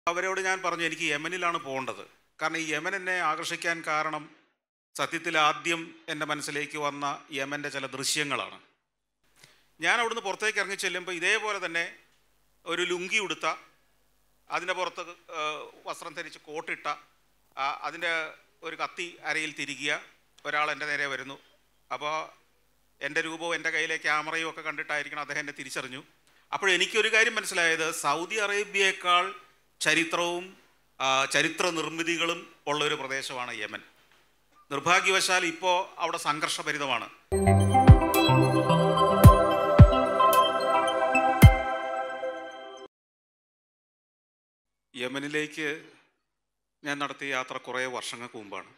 അവരോട് ഞാൻ പറഞ്ഞു എനിക്ക് യമനിലാണ് പോകേണ്ടത് കാരണം ഈ യമൻ എന്നെ ആകർഷിക്കാൻ കാരണം സത്യത്തിൽ ആദ്യം എൻ്റെ മനസ്സിലേക്ക് വന്ന യമൻ്റെ ചില ദൃശ്യങ്ങളാണ് ഞാൻ അവിടുന്ന് പുറത്തേക്ക് ഇറങ്ങി ചെല്ലുമ്പോൾ ഇതേപോലെ തന്നെ ഒരു ലുങ്കി ഉടുത്ത അതിൻ്റെ പുറത്ത് ആ, വസ്ത്രം ധരിച്ച് കോട്ടിട്ട ആ, അതിൻ്റെ ഒരു കത്തി അരയിൽ തിരികുക ഒരാൾ എൻ്റെ നേരെ വരുന്നു അപ്പോൾ എൻ്റെ രൂപവും എൻ്റെ കയ്യിലെ ക്യാമറയും ഒക്കെ കണ്ടിട്ടായിരിക്കണം അദ്ദേഹം എന്നെ തിരിച്ചറിഞ്ഞു അപ്പോൾ എനിക്കൊരു കാര്യം മനസ്സിലായത് സൗദി അറേബ്യയേക്കാൾ ചരിത്രവും ആ, ചരിത്ര നിർമ്മിതികളും ഉള്ള ഒരു പ്രദേശമാണ് യമൻ നിർഭാഗ്യവശാൽ ഇപ്പോൾ അവിടെ സംഘർഷഭരിതമാണ് യമനിലേക്ക് ഞാൻ നടത്തിയ യാത്ര കുറേ വർഷങ്ങൾക്ക് മുമ്പാണ്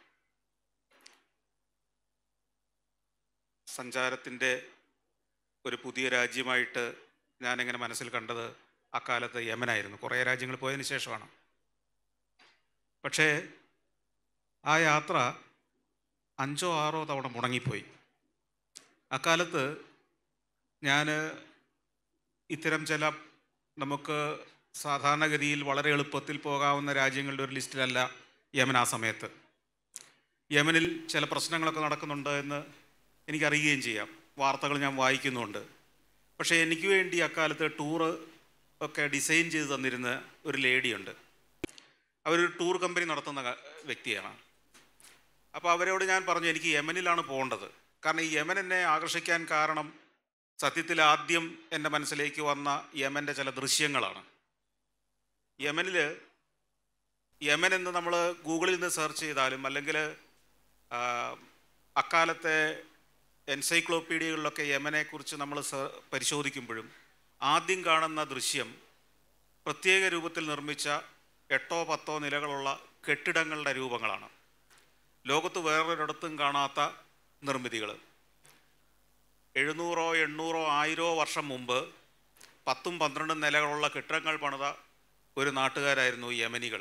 സഞ്ചാരത്തിൻ്റെ ഒരു പുതിയ രാജ്യമായിട്ട് ഞാനിങ്ങനെ മനസ്സിൽ കണ്ടത് അക്കാലത്ത് യമനായിരുന്നു കുറേ രാജ്യങ്ങൾ പോയതിന് ശേഷമാണ് പക്ഷേ ആ യാത്ര അഞ്ചോ ആറോ തവണ മുടങ്ങിപ്പോയി അക്കാലത്ത് ഞാൻ ഇത്തരം ചില നമുക്ക് സാധാരണഗതിയിൽ വളരെ എളുപ്പത്തിൽ പോകാവുന്ന രാജ്യങ്ങളുടെ ഒരു ലിസ്റ്റിലല്ല യമൻ ആ സമയത്ത് യമനിൽ ചില പ്രശ്നങ്ങളൊക്കെ നടക്കുന്നുണ്ട് എന്ന് എനിക്കറിയുകയും ചെയ്യാം വാർത്തകൾ ഞാൻ വായിക്കുന്നുണ്ട് പക്ഷേ എനിക്ക് വേണ്ടി അക്കാലത്ത് ടൂറ് ഒക്കെ ഡിസൈൻ ചെയ്ത് തന്നിരുന്ന ഒരു ലേഡിയുണ്ട് അവരൊരു ടൂർ കമ്പനി നടത്തുന്ന ക- വ്യക്തിയാണ് അപ്പോൾ അവരോട് ഞാൻ പറഞ്ഞു എനിക്ക് യമനിലാണ് പോകേണ്ടത് കാരണം ഈ യമൻ എന്നെ ആകർഷിക്കാൻ കാരണം സത്യത്തിൽ ആദ്യം എൻ്റെ മനസ്സിലേക്ക് വന്ന യമൻ്റെ ചില ദൃശ്യങ്ങളാണ് യമനിൽ യമൻ എന്ന് നമ്മൾ ഗൂഗിളിൽ നിന്ന് സെർച്ച് ചെയ്താലും അല്ലെങ്കിൽ ആ, അക്കാലത്തെ എൻസൈക്ലോപ്പീഡിയകളിലൊക്കെ യമനെക്കുറിച്ച് നമ്മൾ സെ- പരിശോധിക്കുമ്പോഴും ആദ്യം കാണുന്ന ദൃശ്യം പ്രത്യേക രൂപത്തിൽ നിർമ്മിച്ച എട്ടോ പത്തോ നിലകളുള്ള കെട്ടിടങ്ങളുടെ രൂപങ്ങളാണ് ലോകത്ത് വേറൊരിടത്തും കാണാത്ത നിർമ്മിതികൾ എഴുന്നൂറോ എണ്ണൂറോ ആയിരോ വർഷം മുമ്പ് പത്തും പന്ത്രണ്ടും നിലകളുള്ള കെട്ടിടങ്ങൾ പണിത ഒരു നാട്ടുകാരായിരുന്നു ഈ യമനികൾ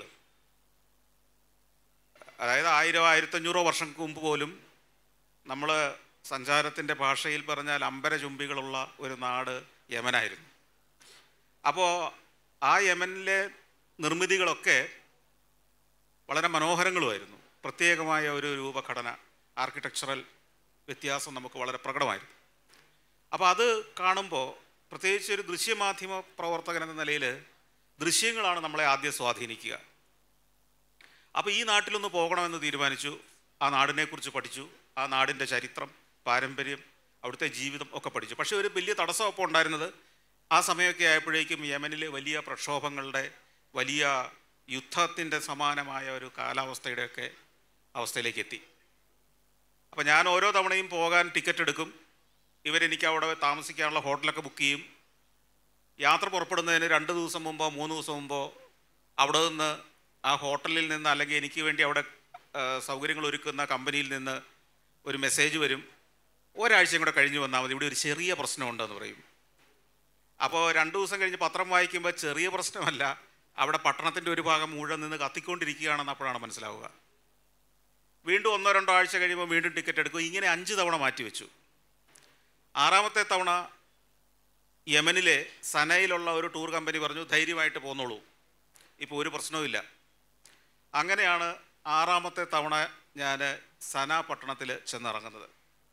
അതായത് ആയിരോ ആയിരത്തഞ്ഞൂറോ വർഷങ്ങൾക്ക് മുമ്പ് പോലും നമ്മൾ സഞ്ചാരത്തിൻ്റെ ഭാഷയിൽ പറഞ്ഞാൽ അമ്പര ചുംബികളുള്ള ഒരു നാട് യമനായിരുന്നു അപ്പോൾ ആ യമനിലെ നിർമ്മിതികളൊക്കെ വളരെ മനോഹരങ്ങളുമായിരുന്നു പ്രത്യേകമായ ഒരു രൂപഘടന ആർക്കിടെക്ചറൽ വ്യത്യാസം നമുക്ക് വളരെ പ്രകടമായിരുന്നു അപ്പോൾ അത് കാണുമ്പോൾ പ്രത്യേകിച്ച് ഒരു ദൃശ്യമാധ്യമ പ്രവർത്തകൻ എന്ന നിലയിൽ ദൃശ്യങ്ങളാണ് നമ്മളെ ആദ്യം സ്വാധീനിക്കുക അപ്പോൾ ഈ നാട്ടിലൊന്ന് പോകണമെന്ന് തീരുമാനിച്ചു ആ നാടിനെക്കുറിച്ച് പഠിച്ചു ആ നാടിൻ്റെ ചരിത്രം പാരമ്പര്യം അവിടുത്തെ ജീവിതം ഒക്കെ പഠിച്ചു പക്ഷേ ഒരു വലിയ തടസ്സം അപ്പോൾ ഉണ്ടായിരുന്നത് ആ സമയമൊക്കെ ആയപ്പോഴേക്കും യമനിലെ വലിയ പ്രക്ഷോഭങ്ങളുടെ വലിയ യുദ്ധത്തിൻ്റെ സമാനമായ ഒരു കാലാവസ്ഥയുടെയൊക്കെ അവസ്ഥയിലേക്ക് എത്തി അപ്പോൾ ഞാൻ ഓരോ തവണയും പോകാൻ ടിക്കറ്റ് എടുക്കും ഇവരെനിക്ക് അവിടെ താമസിക്കാനുള്ള ഹോട്ടലൊക്കെ ബുക്ക് ചെയ്യും യാത്ര പുറപ്പെടുന്നതിന് രണ്ട് ദിവസം മുമ്പോ മൂന്ന് ദിവസം മുമ്പോ അവിടെ നിന്ന് ആ ഹോട്ടലിൽ നിന്ന് അല്ലെങ്കിൽ എനിക്ക് വേണ്ടി അവിടെ ആ, സൗകര്യങ്ങൾ ഒരുക്കുന്ന കമ്പനിയിൽ നിന്ന് ഒരു മെസ്സേജ് വരും ഒരാഴ്ചയും കൂടെ കഴിഞ്ഞ് വന്നാൽ മതി ഇവിടെ ഒരു ചെറിയ പ്രശ്നമുണ്ടെന്ന് പറയും അപ്പോൾ രണ്ട് ദിവസം കഴിഞ്ഞ് പത്രം വായിക്കുമ്പോൾ ചെറിയ പ്രശ്നമല്ല അവിടെ പട്ടണത്തിൻ്റെ ഒരു ഭാഗം മുഴുവൻ നിന്ന് കത്തിക്കൊണ്ടിരിക്കുകയാണെന്ന് അപ്പോഴാണ് മനസ്സിലാവുക വീണ്ടും ഒന്നോ രണ്ടോ ആഴ്ച കഴിയുമ്പോൾ വീണ്ടും ടിക്കറ്റ് എടുക്കും ഇങ്ങനെ അഞ്ച് തവണ മാറ്റി വെച്ചു ആറാമത്തെ തവണ യമനിലെ സനയിലുള്ള ഒരു ടൂർ കമ്പനി പറഞ്ഞു ധൈര്യമായിട്ട് പോന്നോളൂ ഇപ്പോൾ ഒരു പ്രശ്നവുമില്ല അങ്ങനെയാണ് ആറാമത്തെ തവണ ഞാൻ സന പട്ടണത്തിൽ ചെന്നിറങ്ങുന്നത്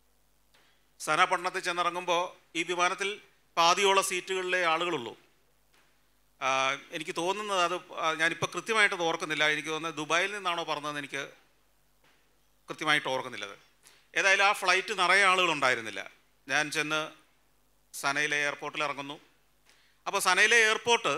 സന പട്ടണത്തിൽ ചെന്നിറങ്ങുമ്പോൾ ഈ വിമാനത്തിൽ പാതിയോളം സീറ്റുകളിലെ ആളുകളുള്ളൂ ആ, എനിക്ക് തോന്നുന്നത് അത് ആ, ഞാനിപ്പോൾ കൃത്യമായിട്ടത് ഓർക്കുന്നില്ല എനിക്ക് തോന്നുന്നത് ദുബായിൽ നിന്നാണോ പറഞ്ഞതെന്ന് എനിക്ക് കൃത്യമായിട്ട് ഓർക്കുന്നില്ലത് ഏതായാലും ആ ഫ്ലൈറ്റ് നിറയെ ആളുകളുണ്ടായിരുന്നില്ല ഞാൻ ചെന്ന് സനയിലെ എയർപോർട്ടിൽ ഇറങ്ങുന്നു അപ്പോൾ സനയിലെ എയർപോർട്ട്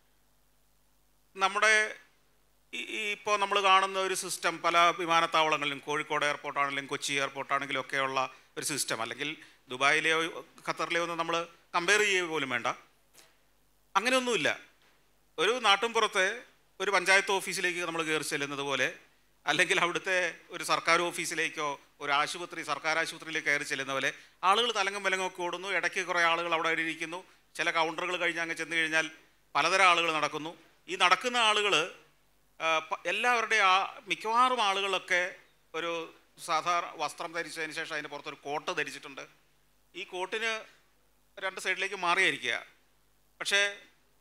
നമ്മുടെ ഈ- ഈ ഇപ്പോൾ നമ്മൾ കാണുന്ന ഒരു സിസ്റ്റം പല വിമാനത്താവളങ്ങളിലും കോഴിക്കോട് എയർപോർട്ടാണെങ്കിലും കൊച്ചി എയർപോർട്ടാണെങ്കിലും ഒക്കെയുള്ള ഒരു സിസ്റ്റം അല്ലെങ്കിൽ ദുബായിലെയോ ഖത്തറിലെയോ ഒന്നും നമ്മൾ കമ്പയർ ചെയ്യുക പോലും വേണ്ട അങ്ങനെയൊന്നുമില്ല ഒരു നാട്ടിൻപുറത്തെ ഒരു പഞ്ചായത്ത് ഓഫീസിലേക്ക് നമ്മൾ കയറി ചെല്ലുന്നത് പോലെ അല്ലെങ്കിൽ അവിടുത്തെ ഒരു സർക്കാർ ഓഫീസിലേക്കോ ഒരു ആശുപത്രി സർക്കാർ ആശുപത്രിയിലേക്ക് കയറി ചെല്ലുന്ന പോലെ ആളുകൾ തലങ്ങും വിലങ്ങും ഒക്കെ ഓടുന്നു ഇടയ്ക്ക് കുറേ ആളുകൾ അവിടെ ഇരിക്കുന്നു ചില കൗണ്ടറുകൾ കഴിഞ്ഞ് അങ്ങ് ചെന്ന് കഴിഞ്ഞാൽ പലതരം ആളുകൾ നടക്കുന്നു ഈ നടക്കുന്ന ആളുകൾ എല്ലാവരുടെയും ആ മിക്കവാറും ആളുകളൊക്കെ ഒരു സാധാരണ വസ്ത്രം ധരിച്ചതിന് ശേഷം അതിൻ്റെ പുറത്തൊരു കോട്ട് ധരിച്ചിട്ടുണ്ട് ഈ കോട്ടിന് രണ്ട് സൈഡിലേക്ക് മാറിയിരിക്കുക പക്ഷേ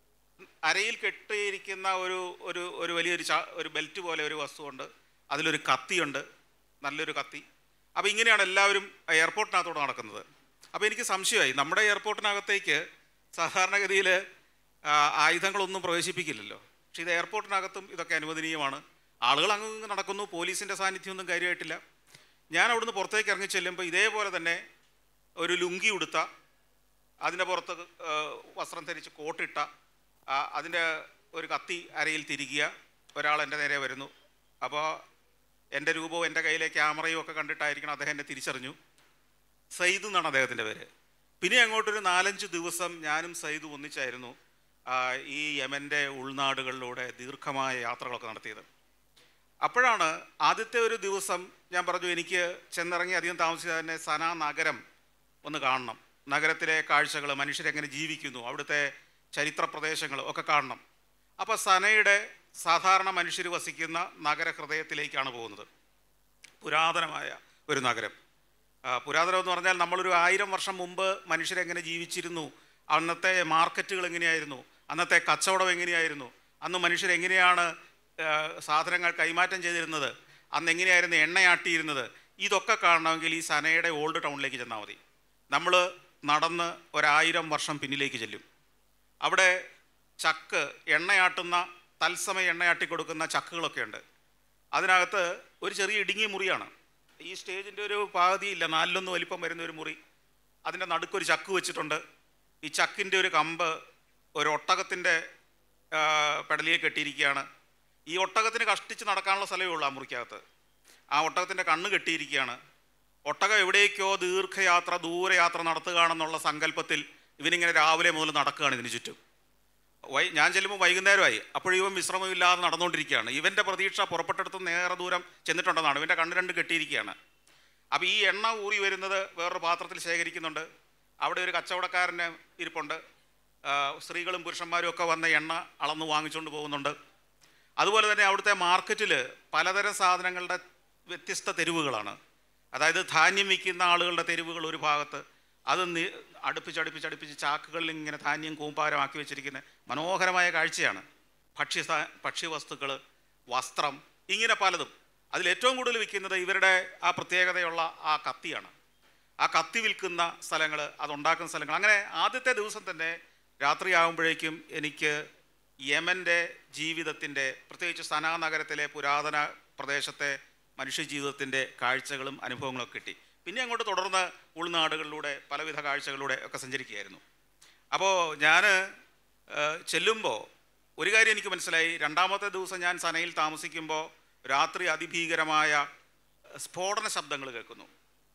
അരയിൽ കെട്ടിയിരിക്കുന്ന ഒരു ഒരു ഒരു വലിയൊരു ചാ ഒരു ബെൽറ്റ് പോലെ ഒരു വസ്തുവുണ്ട് അതിലൊരു കത്തിയുണ്ട് നല്ലൊരു കത്തി അപ്പോൾ ഇങ്ങനെയാണ് എല്ലാവരും എയർപോർട്ടിനകത്തോടെ നടക്കുന്നത് അപ്പോൾ എനിക്ക് സംശയമായി നമ്മുടെ എയർപോർട്ടിനകത്തേക്ക് സാധാരണഗതിയിൽ ആയുധങ്ങളൊന്നും പ്രവേശിപ്പിക്കില്ലല്ലോ പക്ഷേ ഇത് എയർപോർട്ടിനകത്തും ഇതൊക്കെ അനുവദനീയമാണ് ആളുകൾ അങ്ങ് ഇങ്ങ് നടക്കുന്നു പോലീസിൻ്റെ സാന്നിധ്യമൊന്നും കാര്യമായിട്ടില്ല ഞാൻ അവിടുന്ന് പുറത്തേക്ക് ഇറങ്ങി ചെല്ലുമ്പോൾ ഇതേപോലെ തന്നെ ഒരു ലുങ്കി ഉടുത്ത അതിൻ്റെ പുറത്ത് ആ, വസ്ത്രം ധരിച്ച് കോട്ടിട്ട ആ, അതിൻ്റെ ഒരു കത്തി അരയിൽ തിരികുക ഒരാൾ എൻ്റെ നേരെ വരുന്നു അപ്പോൾ എൻ്റെ രൂപവും എൻ്റെ കയ്യിലെ ക്യാമറയും ഒക്കെ കണ്ടിട്ടായിരിക്കണം അദ്ദേഹം എന്നെ തിരിച്ചറിഞ്ഞു സയ്യിദ് എന്നാണ് അദ്ദേഹത്തിൻ്റെ പേര് പിന്നെ അങ്ങോട്ടൊരു നാലഞ്ച് ദിവസം ഞാനും സയ്യിദും ഒന്നിച്ചായിരുന്നു ആ, ഈ യമൻ്റെ ഉൾനാടുകളിലൂടെ ദീർഘമായ യാത്രകളൊക്കെ നടത്തിയത് അപ്പോഴാണ് ആദ്യത്തെ ഒരു ദിവസം ഞാൻ പറഞ്ഞു എനിക്ക് ചെന്നിറങ്ങി അധികം താമസിക്കാതെ തന്നെ സന നഗരം ഒന്ന് കാണണം നഗരത്തിലെ കാഴ്ചകൾ മനുഷ്യരെങ്ങനെ ജീവിക്കുന്നു അവിടുത്തെ ചരിത്ര പ്രദേശങ്ങൾ ഒക്കെ കാണണം അപ്പോൾ സനയുടെ സാധാരണ മനുഷ്യർ വസിക്കുന്ന നഗരഹൃദയത്തിലേക്കാണ് പോകുന്നത് പുരാതനമായ ഒരു നഗരം ആ, പുരാതനം എന്ന് പറഞ്ഞാൽ നമ്മളൊരു ആയിരം വർഷം മുമ്പ് മനുഷ്യരെങ്ങനെ ജീവിച്ചിരുന്നു അന്നത്തെ മാർക്കറ്റുകൾ എങ്ങനെയായിരുന്നു അന്നത്തെ കച്ചവടം എങ്ങനെയായിരുന്നു അന്ന് മനുഷ്യരെങ്ങനെയാണ് ആ, സാധനങ്ങൾ കൈമാറ്റം ചെയ്തിരുന്നത് അന്ന് എങ്ങനെയായിരുന്നു എണ്ണയാട്ടിയിരുന്നത് ഇതൊക്കെ കാണണമെങ്കിൽ ഈ സനയുടെ ഓൾഡ് ടൗണിലേക്ക് ചെന്നാൽ മതി നമ്മൾ നടന്ന് ഒരായിരം വർഷം പിന്നിലേക്ക് ചെല്ലും അവിടെ ചക്ക് എണ്ണയാട്ടുന്ന തത്സമയം എണ്ണയാട്ടി കൊടുക്കുന്ന ചക്കുകളൊക്കെ ഉണ്ട് അതിനകത്ത് ഒരു ചെറിയ ഇടുങ്ങിയ മുറിയാണ് ഈ സ്റ്റേജിൻ്റെ ഒരു പാതിയില്ല നാലിലൊന്ന് വലിപ്പം വരുന്ന ഒരു മുറി അതിൻ്റെ നടുക്കൊരു ചക്ക് വെച്ചിട്ടുണ്ട് ഈ ചക്കിൻ്റെ ഒരു കമ്പ് ഒരു ഒട്ടകത്തിൻ്റെ പെടലിയെ കെട്ടിയിരിക്കുകയാണ് ഈ ഒട്ടകത്തിന് കഷ്ടിച്ച് നടക്കാനുള്ള സ്ഥലമേ ഉള്ളൂ ആ മുറിക്കകത്ത് ആ ഒട്ടകത്തിൻ്റെ കണ്ണ് കെട്ടിയിരിക്കുകയാണ് ഒട്ടകം എവിടേക്കോ ദീർഘയാത്ര ദൂരയാത്ര നടത്തുകയാണെന്നുള്ള സങ്കല്പത്തിൽ ഇവനിങ്ങനെ രാവിലെ മുതൽ നടക്കുകയാണ് ഇതിന് ചുറ്റും വൈ ഞാൻ ചെല്ലുമ്പോൾ വൈകുന്നേരമായി അപ്പോഴും ഇവൻ വിശ്രമമില്ലാതെ നടന്നുകൊണ്ടിരിക്കുകയാണ് ഇവൻ്റെ പ്രതീക്ഷ പുറപ്പെട്ടെടുത്ത് നേരെ ദൂരം ചെന്നിട്ടുണ്ടെന്നാണ് ഇവൻ്റെ കണ്ണ് രണ്ട് കെട്ടിയിരിക്കുകയാണ് അപ്പോൾ ഈ എണ്ണ ഊറി വരുന്നത് വേറൊരു പാത്രത്തിൽ ശേഖരിക്കുന്നുണ്ട് അവിടെ ഒരു കച്ചവടക്കാരന് ഇരിപ്പുണ്ട് ആ, സ്ത്രീകളും പുരുഷന്മാരും ഒക്കെ വന്ന എണ്ണ അളന്ന് വാങ്ങിച്ചുകൊണ്ട് പോകുന്നുണ്ട് അതുപോലെ തന്നെ അവിടുത്തെ മാർക്കറ്റിൽ പലതരം സാധനങ്ങളുടെ വ്യത്യസ്ത തെരുവുകളാണ് അതായത് ധാന്യം വിൽക്കുന്ന ആളുകളുടെ തെരുവുകൾ ഒരു ഭാഗത്ത് അത് നി അടുപ്പിച്ച് അടുപ്പിച്ച് അടുപ്പിച്ച് ചാക്കുകളിൽ ഇങ്ങനെ ധാന്യം കൂമ്പാരമാക്കി വെച്ചിരിക്കുന്ന മനോഹരമായ കാഴ്ചയാണ് ഭക്ഷ്യ സാ- ഭക്ഷ്യവസ്തുക്കൾ വസ്ത്രം ഇങ്ങനെ പലതും അതിൽ ഏറ്റവും കൂടുതൽ വിൽക്കുന്നത് ഇവരുടെ ആ പ്രത്യേകതയുള്ള ആ കത്തിയാണ് ആ കത്തി വിൽക്കുന്ന സ്ഥലങ്ങൾ അതുണ്ടാക്കുന്ന സ്ഥലങ്ങൾ അങ്ങനെ ആദ്യത്തെ ദിവസം തന്നെ രാത്രിയാകുമ്പോഴേക്കും എനിക്ക് യമൻ്റെ ജീവിതത്തിൻ്റെ പ്രത്യേകിച്ച് സനാ നഗരത്തിലെ പുരാതന പ്രദേശത്തെ മനുഷ്യജീവിതത്തിൻ്റെ കാഴ്ചകളും അനുഭവങ്ങളും ഒക്കെ കിട്ടി പിന്നെ അങ്ങോട്ട് തുടർന്ന് ഉൾനാടുകളിലൂടെ പലവിധ കാഴ്ചകളിലൂടെ ഒക്കെ സഞ്ചരിക്കുകയായിരുന്നു അപ്പോൾ ഞാൻ ചെല്ലുമ്പോൾ ഒരു കാര്യം എനിക്ക് മനസ്സിലായി രണ്ടാമത്തെ ദിവസം ഞാൻ സനയിൽ താമസിക്കുമ്പോൾ രാത്രി അതിഭീകരമായ സ്ഫോടന ശബ്ദങ്ങൾ കേൾക്കുന്നു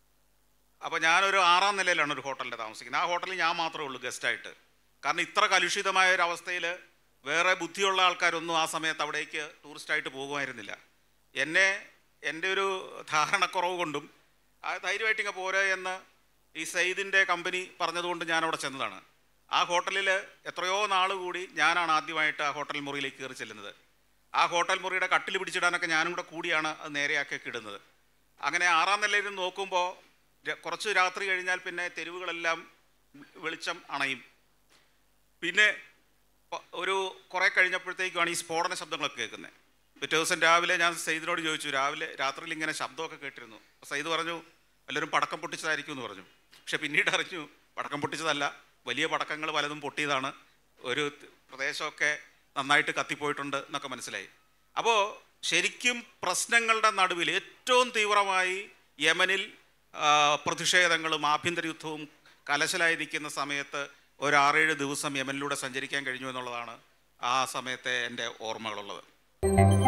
അപ്പോൾ ഞാനൊരു ആറാം നിലയിലാണ് ഒരു ഹോട്ടലിൽ താമസിക്കുന്നത് ആ ഹോട്ടലിൽ ഞാൻ മാത്രമേ ഉള്ളൂ ഗസ്റ്റായിട്ട് കാരണം ഇത്ര കലുഷിതമായ ഒരു അവസ്ഥയിൽ വേറെ ബുദ്ധിയുള്ള ആൾക്കാരൊന്നും ആ സമയത്ത് അവിടേക്ക് ടൂറിസ്റ്റായിട്ട് പോകുമായിരുന്നില്ല എന്നെ എൻ്റെ ഒരു ധാരണക്കുറവ് കൊണ്ടും ആ ധൈര്യമായിട്ട് ഇങ്ങനെ പോരെ എന്ന് ഈ സയ്യിദിൻ്റെ കമ്പനി പറഞ്ഞതുകൊണ്ട് ഞാൻ അവിടെ ചെന്നതാണ് ആ ഹോട്ടലിൽ എത്രയോ നാൾ കൂടി ഞാനാണ് ആദ്യമായിട്ട് ആ ഹോട്ടൽ മുറിയിലേക്ക് കയറി ചെല്ലുന്നത് ആ ഹോട്ടൽ മുറിയുടെ കട്ടിൽ പിടിച്ചിടാനൊക്കെ ഞാനും കൂടെ കൂടിയാണ് അത് നേരെയാക്കി ഇടുന്നത് അങ്ങനെ ആറാം നിലയിൽ നിന്ന് നോക്കുമ്പോൾ ര- കുറച്ച് രാത്രി കഴിഞ്ഞാൽ പിന്നെ തെരുവുകളെല്ലാം വെളിച്ചം അണയും പിന്നെ പ- ഒരു കുറേ കഴിഞ്ഞപ്പോഴത്തേക്കുമാണ് ഈ സ്ഫോടന ശബ്ദങ്ങളൊക്കെ കേൾക്കുന്നത് പിറ്റേ ദിവസം രാവിലെ ഞാൻ സയ്യിദിനോട് ചോദിച്ചു രാവിലെ രാത്രിയിൽ ഇങ്ങനെ ശബ്ദമൊക്കെ കേട്ടിരുന്നു അപ്പോൾ സയ്യിദ് പറഞ്ഞു എല്ലാവരും പടക്കം പൊട്ടിച്ചതായിരിക്കും എന്ന് പറഞ്ഞു പക്ഷെ പിന്നീട് അറിഞ്ഞു പടക്കം പൊട്ടിച്ചതല്ല വലിയ പടക്കങ്ങൾ പലതും പൊട്ടിയതാണ് ഒരു ത- പ്രദേശമൊക്കെ നന്നായിട്ട് കത്തിപ്പോയിട്ടുണ്ട് എന്നൊക്കെ മനസ്സിലായി അപ്പോൾ ശരിക്കും പ്രശ്നങ്ങളുടെ നടുവിൽ ഏറ്റവും തീവ്രമായി യമനിൽ ആ, പ്രതിഷേധങ്ങളും ആഭ്യന്തര യുദ്ധവും കലശലായി നിൽക്കുന്ന സമയത്ത് ഒരു ആറേഴ് ദിവസം യമനിലൂടെ സഞ്ചരിക്കാൻ കഴിഞ്ഞു എന്നുള്ളതാണ് ആ സമയത്തെ എൻ്റെ ഓർമ്മകളുള്ളത്